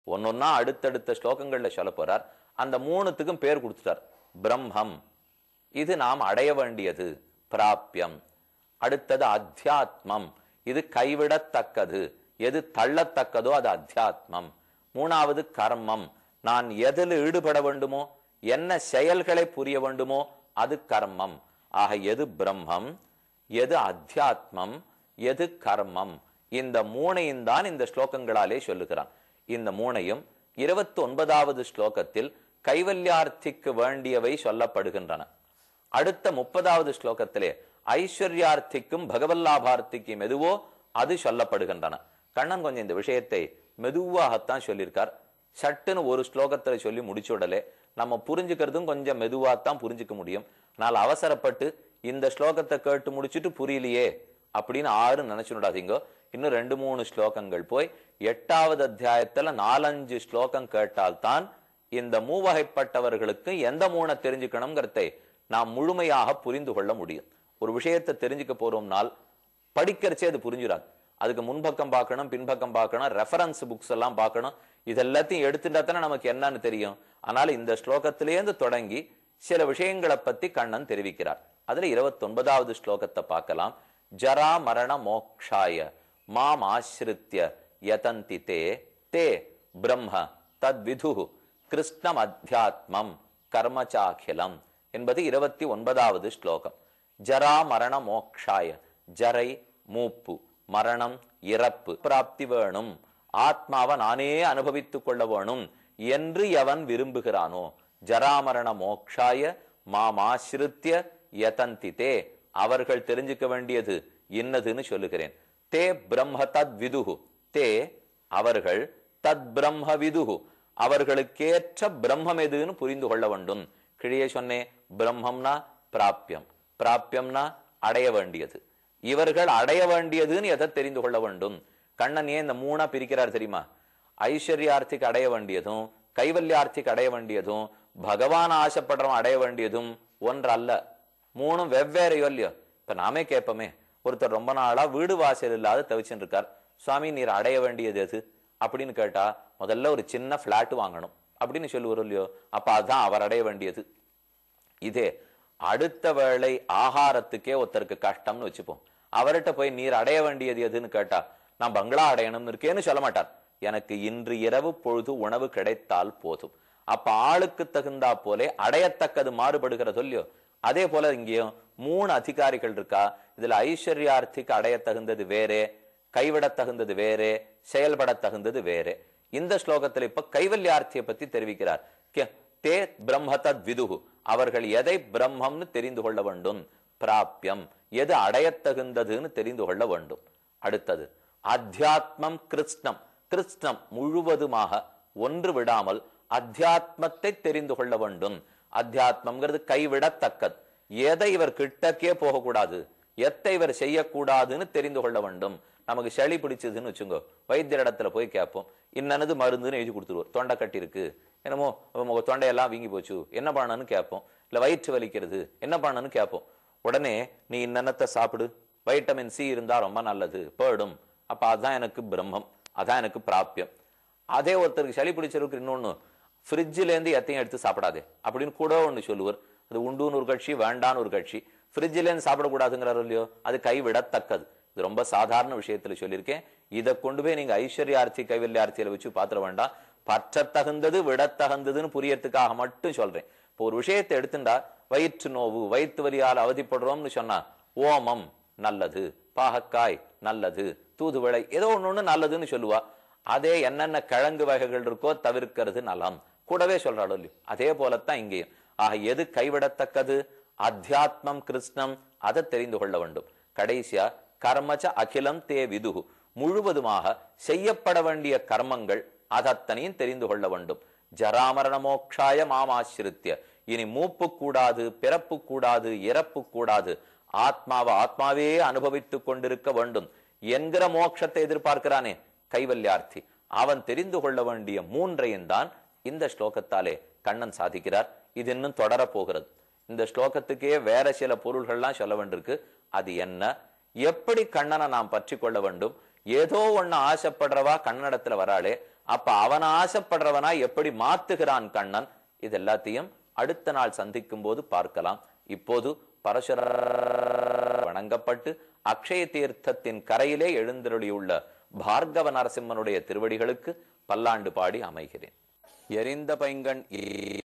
ஒன்னொன்னா அடுத்தடுத்த ஸ்லோகங்கள்ல சொல்ல போறார் அந்த மூணுத்துக்கும் பேர் கொடுத்துட்டார் பிரம்மம் இது நாம் அடைய வேண்டியது பிராப்பியம் அடுத்தது அத்தியாத்மம் இது கைவிடத்தக்கது எது தள்ளத்தக்கதோ அது அத்தியாத்மம் மூணாவது கர்மம் நான் எதில் ஈடுபட வேண்டுமோ என்ன செயல்களை புரிய வேண்டுமோ அது கர்மம் ஆக எது பிரம்மம் எது அத்தியாத்மம் எது கர்மம் இந்த மூணையும் தான் இந்த ஸ்லோகங்களாலே சொல்லுகிறான் இந்த மூணையும் இருபத்தி ஒன்பதாவது ஸ்லோகத்தில் கைவல்யார்த்திக்கு வேண்டியவை சொல்லப்படுகின்றன அடுத்த முப்பதாவது ஸ்லோகத்திலே ஐஸ்வர்யார்த்திக்கும் பகவல்லாபார்த்திக்கும் எதுவோ அது சொல்லப்படுகின்றன கண்ணன் கொஞ்சம் இந்த விஷயத்தை மெதுவாகத்தான் சொல்லியிருக்கார் சட்டுன்னு ஒரு ஸ்லோகத்துல சொல்லி முடிச்சு விடலே நம்ம புரிஞ்சுக்கிறதும் கொஞ்சம் மெதுவாத்தான் புரிஞ்சுக்க முடியும் ஆனால் அவசரப்பட்டு இந்த ஸ்லோகத்தை கேட்டு முடிச்சுட்டு புரியலையே அப்படின்னு ஆறு நினைச்சுடாதீங்க இன்னும் ரெண்டு மூணு ஸ்லோகங்கள் போய் எட்டாவது அத்தியாயத்துல நாலஞ்சு ஸ்லோகம் கேட்டால்தான் இந்த மூவகைப்பட்டவர்களுக்கு எந்த மூணை தெரிஞ்சுக்கணுங்கிறதை நாம் முழுமையாக புரிந்து கொள்ள முடியும் ஒரு விஷயத்தை தெரிஞ்சுக்க போறோம்னால் படிக்கிறச்சே அது புரிஞ்சிடாது அதுக்கு முன்பக்கம் பார்க்கணும் பின்பக்கம் பார்க்கணும் ரெஃபரன்ஸ் புக்ஸ் எல்லாம் பார்க்கணும் இதெல்லாத்தையும் எடுத்துட்டா தானே நமக்கு என்னன்னு தெரியும் ஆனால் இந்த ஸ்லோகத்திலேருந்து தொடங்கி சில விஷயங்களை பத்தி கண்ணன் தெரிவிக்கிறார் அதுல இருபத்தி ஒன்பதாவது ஸ்லோகத்தை பார்க்கலாம் ஜரா மரண மோக்ஷாய மாம் ஆசிரித்ய யதந்தி தே தே பிரம்ம தத் விது கிருஷ்ணம் அத்தியாத்மம் கர்மச்சாகிலம் என்பது இருபத்தி ஒன்பதாவது ஸ்லோகம் ஜரா மரண மோக்ஷாய ஜரை மூப்பு மரணம் இறப்பு பிராப்தி வேணும் ஆத்மாவை நானே அனுபவித்துக் கொள்ள வேணும் என்று எவன் விரும்புகிறானோ ஜராமரண மோக்ஷாய மாமாசிரித்ய யதந்தி தே அவர்கள் தெரிஞ்சுக்க வேண்டியது இன்னதுன்னு சொல்லுகிறேன் தே பிரம்ம தத் விதுகு தே அவர்கள் தத் பிரம்ம விதுகு அவர்களுக்கேற்ற பிரம்மம் எதுன்னு புரிந்து கொள்ள வேண்டும் கிழியே சொன்னேன் பிரம்மம்னா பிராப்பியம் பிராப்பியம்னா அடைய வேண்டியது இவர்கள் அடைய வேண்டியதுன்னு எதை தெரிந்து கொள்ள வேண்டும் கண்ணன் ஏன் இந்த மூணா பிரிக்கிறார் தெரியுமா ஐஸ்வர்யார்த்திக்கு அடைய வேண்டியதும் கைவல்யார்த்திக்கு அடைய வேண்டியதும் பகவான் ஆசைப்படுறவன் அடைய வேண்டியதும் ஒன்று அல்ல மூணும் வெவ்வேறையோ இல்லையோ இப்ப நாமே கேட்போமே ஒருத்தர் ரொம்ப நாளா வீடு வாசல் இல்லாத தவிச்சுட்டு இருக்கார் சுவாமி நீர் அடைய வேண்டியது எது அப்படின்னு கேட்டா முதல்ல ஒரு சின்ன பிளாட் வாங்கணும் அப்படின்னு சொல்லுவார் இல்லையோ அப்ப அதான் அவர் அடைய வேண்டியது இதே அடுத்த வேளை ஆகாரத்துக்கே ஒருத்தருக்கு கஷ்டம்னு வச்சுப்போம் அவர்கிட்ட போய் நீர் அடைய வேண்டியது எதுன்னு கேட்டா நான் பங்களா அடையணும்னு இருக்கேன்னு சொல்ல மாட்டார் எனக்கு இன்று இரவு பொழுது உணவு கிடைத்தால் போதும் அப்ப ஆளுக்கு தகுந்தா போலே அடையத்தக்கது மாறுபடுகிறது இல்லையோ அதே போல இங்கேயும் மூணு அதிகாரிகள் இருக்கா இதுல ஐஸ்வர்யார்த்திக்கு அடைய தகுந்தது வேறே கைவிட தகுந்தது வேறே செயல்பட தகுந்தது வேறே இந்த ஸ்லோகத்துல இப்ப கைவல்யார்த்தியை பத்தி தெரிவிக்கிறார் கே- தே பிரம்ம தத் விதுகு அவர்கள் எதை பிரம்மம்னு தெரிந்து கொள்ள வேண்டும் பிராப்பியம் எது அடையத்தகுந்ததுன்னு தெரிந்து கொள்ள வேண்டும் அடுத்தது அத்தியாத்மம் கிருஷ்ணம் கிருஷ்ணம் முழுவதுமாக ஒன்று விடாமல் அத்தியாத்மத்தை தெரிந்து கொள்ள வேண்டும் அத்தியாத்மம்ங்கிறது கைவிடத்தக்கது எதை இவர் கிட்டக்கே போகக்கூடாது எத்தை இவர் செய்யக்கூடாதுன்னு தெரிந்து கொள்ள வேண்டும் நமக்கு சளி பிடிச்சதுன்னு வச்சுங்க வைத்தியர் இடத்துல போய் கேட்போம் இன்னனது மருந்துன்னு எழுதி கொடுத்துருவோம் தொண்டை கட்டி இருக்கு என்னமோ உங்க தொண்டையெல்லாம் வீங்கி போச்சு என்ன பண்ணணும்னு கேட்போம் இல்ல வயிற்று வலிக்கிறது என்ன பண்ணணும்னு கேட்போம் உடனே நீ இன்னத்தை சாப்பிடு வைட்டமின் சி இருந்தா ரொம்ப நல்லது போயிடும் அப்ப அதான் எனக்கு பிரம்மம் அதான் எனக்கு பிராப்பியம் அதே ஒருத்தருக்கு சளி பிடிச்சிருக்கு இன்னொன்னு ஃப்ரிட்ஜில இருந்து எத்தையும் எடுத்து சாப்பிடாதே அப்படின்னு கூட ஒண்ணு சொல்லுவார் அது உண்டுன்னு ஒரு கட்சி வேண்டான்னு ஒரு கட்சி ஃப்ரிட்ஜில இருந்து சாப்பிடக்கூடாதுங்கிறாரு இல்லையோ அது கைவிடத்தக்கது இது ரொம்ப சாதாரண விஷயத்துல சொல்லியிருக்கேன் இதை கொண்டு போய் நீங்க ஐஸ்வர்யார்த்தி கைவல்யார்த்தியில வச்சு பாத்திர வேண்டாம் பற்றத்தகுந்தது விடத்தகுந்ததுன்னு புரியறதுக்காக மட்டும் சொல்றேன் இப்போ ஒரு விஷயத்தை எடுத்துட்டா வயிற்று நோவு வயிற்று வலியால் அவதிப்படுறோம்னு சொன்னா ஓமம் நல்லது பாகக்காய் நல்லது தூதுவளை ஏதோ ஒண்ணு ஒண்ணு நல்லதுன்னு சொல்லுவா அதே என்னென்ன கிழங்கு வகைகள் இருக்கோ தவிர்க்கிறது நலம் கூடவே சொல்றாளோ இல்லையோ அதே போலத்தான் இங்கேயும் ஆக எது கைவிடத்தக்கது அத்தியாத்மம் கிருஷ்ணம் அதை தெரிந்து கொள்ள வேண்டும் கடைசியா கர்மச்ச அகிலம் தே விதுகு முழுவதுமாக செய்யப்பட வேண்டிய கர்மங்கள் அதத்தனையும் தெரிந்து கொள்ள வேண்டும் ஜராமரண மோக்ஷாய மாமாசிரித்ய இனி மூப்பு கூடாது பிறப்பு கூடாது இறப்பு கூடாது ஆத்மாவை ஆத்மாவே அனுபவித்துக் கொண்டிருக்க வேண்டும் என்கிற மோட்சத்தை எதிர்பார்க்கிறானே கைவல்யார்த்தி அவன் தெரிந்து கொள்ள வேண்டிய மூன்றையும் தான் இந்த ஸ்லோகத்தாலே கண்ணன் சாதிக்கிறார் இது இன்னும் தொடர போகிறது இந்த ஸ்லோகத்துக்கே வேற சில பொருள்கள்லாம் சொல்ல வேண்டியிருக்கு அது என்ன எப்படி கண்ணனை நாம் பற்றி கொள்ள வேண்டும் ஏதோ ஒண்ணு ஆசைப்படுறவா கண்ணனிடத்துல வராளே அப்ப அவன் ஆசைப்படுறவனா எப்படி மாத்துகிறான் கண்ணன் இது எல்லாத்தையும் அடுத்த நாள் சந்திக்கும் போது பார்க்கலாம் இப்போது பரசுர வணங்கப்பட்டு அக்ஷய தீர்த்தத்தின் கரையிலே எழுந்தருளியுள்ள பார்கவ நரசிம்மனுடைய திருவடிகளுக்கு பல்லாண்டு பாடி அமைகிறேன் எரிந்த பைங்கண்